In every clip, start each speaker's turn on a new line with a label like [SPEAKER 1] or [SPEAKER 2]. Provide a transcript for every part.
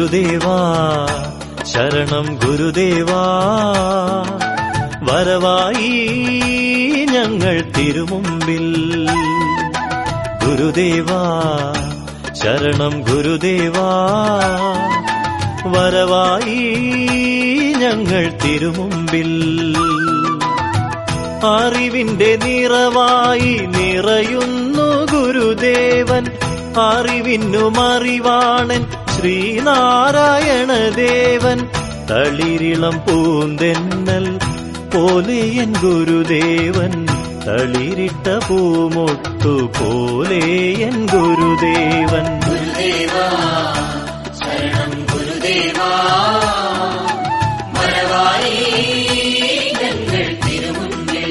[SPEAKER 1] ഗുരുദേവാ ശരണം ഗുരുദേവാ വരവായി ഞങ്ങൾ തിരുമുമ്പിൽ ഗുരുദേവാ ശരണം ഗുരുദേവാ വരവായി ഞങ്ങൾ തിരുമുമ്പിൽ അറിവിന്റെ നിറവായി നിറയുന്നു ഗുരുദേവൻ അറിവിന്നു മറിവാണൻ ശ്രീനാരായണ ദേവൻ തളിരിളം പൂന്തെന്നൽ പോലെ എൻ ഗുരുദേവൻ തളിരിട്ട പൂമൊട്ടു പോലെ എൻ ഗുരുദേവൻ
[SPEAKER 2] ഗുരുദേവാ ശരണം ഗുരുദേവാ മറവായി ഞങ്ങൾ തിരുമുന്നിൽ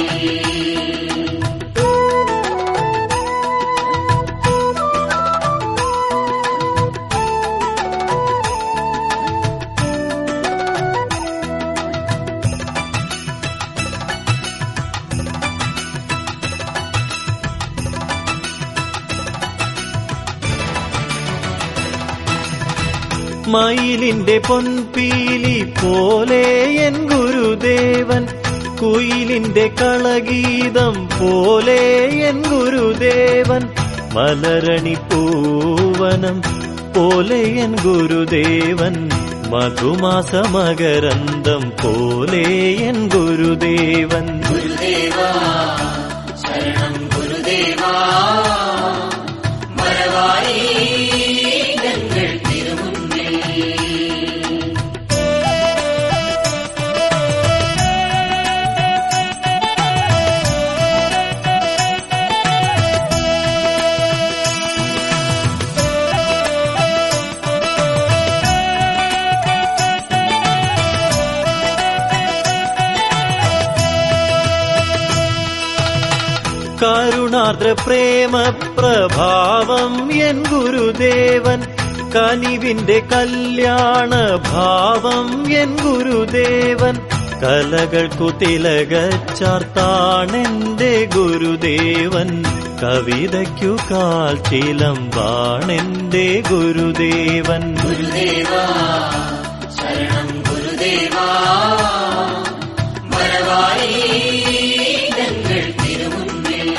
[SPEAKER 1] മയിലിന്റെ പൊൻപീലി പോലെ എൻ ഗുരുദേവൻ കുയിലിന്റെ കളഗീതം പോലെ എൻ ഗുരുദേവൻ മലരണി പൂവനം പോലെ എൻ ഗുരുദേവൻ മധുമാസമകരന്തം പോലെ എൻ ഗുരുദേവൻ
[SPEAKER 2] ഗുരുദേവാ ശരണം ഗുരുദേവാ മറവായി ഞങ്ങൾ തിരുമുന്നിൽ
[SPEAKER 1] കരുണാർദ്ര പ്രേമ പ്രഭാവം എൻ ഗുരുദേവൻ കനിവിന്റെ കല്യാണ ഭാവം എൻ ഗുരുദേവൻ കലകൾക്കു തിലകച്ചാർത്താണെന്റെ ഗുരുദേവൻ കവിതയ്ക്കു കാൽ ചിലമ്പാണെന്റെ ഗുരുദേവൻ
[SPEAKER 2] ഗുരുദേവാ ശരണം ഗുരുദേവാ മറവായി ഞങ്ങൾ തിരുമുന്നിൽ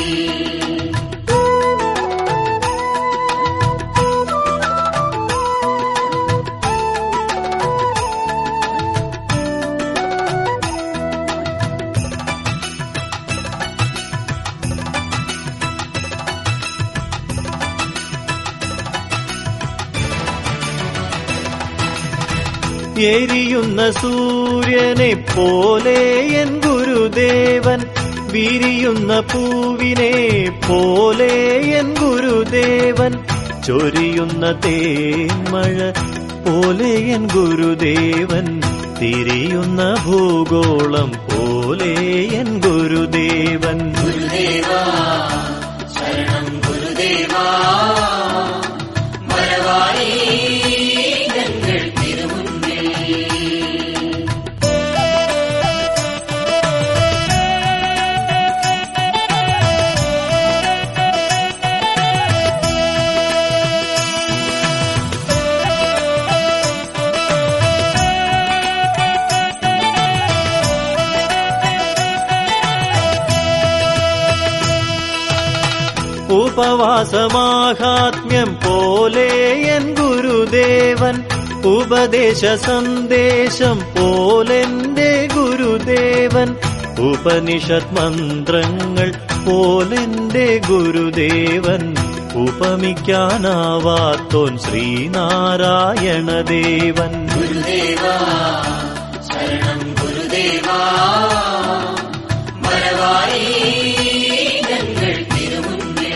[SPEAKER 1] എരിയുന്ന സൂര്യനെ പോലെ എൻ ഗുരുദേവൻ വിരിയുന്ന പൂവിനെ പോലെ എൻ ഗുരുദേവൻ ചൊരിയുന്ന തേന്മഴ പോലെ എൻ ഗുരുദേവൻ തിരിയുന്ന ഭൂഗോളം പോലെ എൻ ഗുരുദേവൻ
[SPEAKER 2] ഗുരുദേവാ ശരണം ഗുരുദേവാ മറവായി ഞങ്ങൾ തിരുമുന്നിൽ
[SPEAKER 1] ഉപവാസമാഹാത്മ്യം പോലെ എൻ ഗുരുദേവൻ ഉപദേശ സന്ദേശം പോലെന്റെ ഗുരുദേവൻ ഉപനിഷത് മന്ത്രങ്ങൾ പോലെന്റെ ഗുരുദേവൻ ഉപമിക്കാനാവാത്തോൻ ശ്രീനാരായണ ദേവൻ
[SPEAKER 2] ഗുരുദേവാ ശരണം ഗുരുദേവാ മറവായി ഞങ്ങൾ തിരുമുന്നിൽ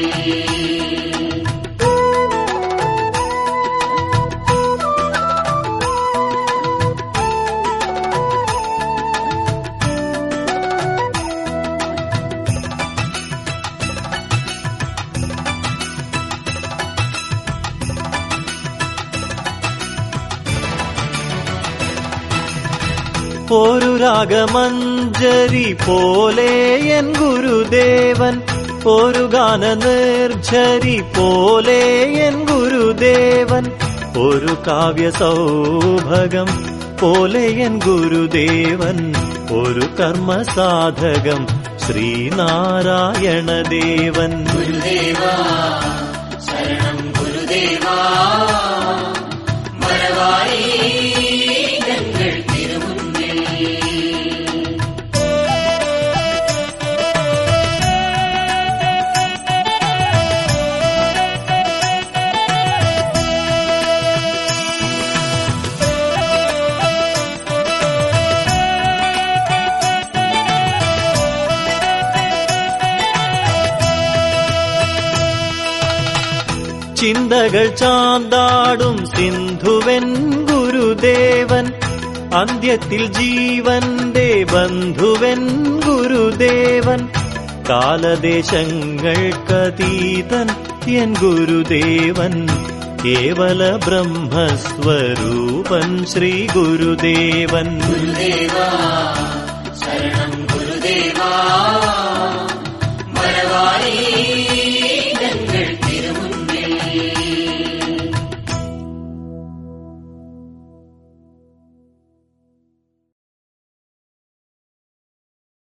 [SPEAKER 1] ഒരു രാഗമഞ്ജരി പോലെ എൻ ഗുരുദേവൻ ഒരു ഗാന നിർഝരി പോലെ എൻ ഗുരുദേവൻ ഒരു കാവ്യ സൗഭകം പോലെ എൻ ഗുരുദേവൻ ഒരു കർമ്മസാധകം ശ്രീനാരായണദേവൻ
[SPEAKER 2] ഗുരുദേവാ ശരണം ഗുരുദേവാ മറവായി ഞങ്ങൾ തിരുമുന്നിൽ
[SPEAKER 1] ചിന്തകൾ ചാന്താടും സിന്ധുവൻ ഗുരുദേവൻ അന്ത്യത്തിൽ ജീവന്റെ ബന്ധുവൻ ഗുരുദേവൻ കാലദേശങ്ങൾക്കതീതൻ എൻ ഗുരുദേവൻ കേവല ബ്രഹ്മസ്വരൂപൻ ശ്രീ ഗുരുദേവൻ
[SPEAKER 2] ഗുരുദേവാ ശരണം ഗുരുദേവാ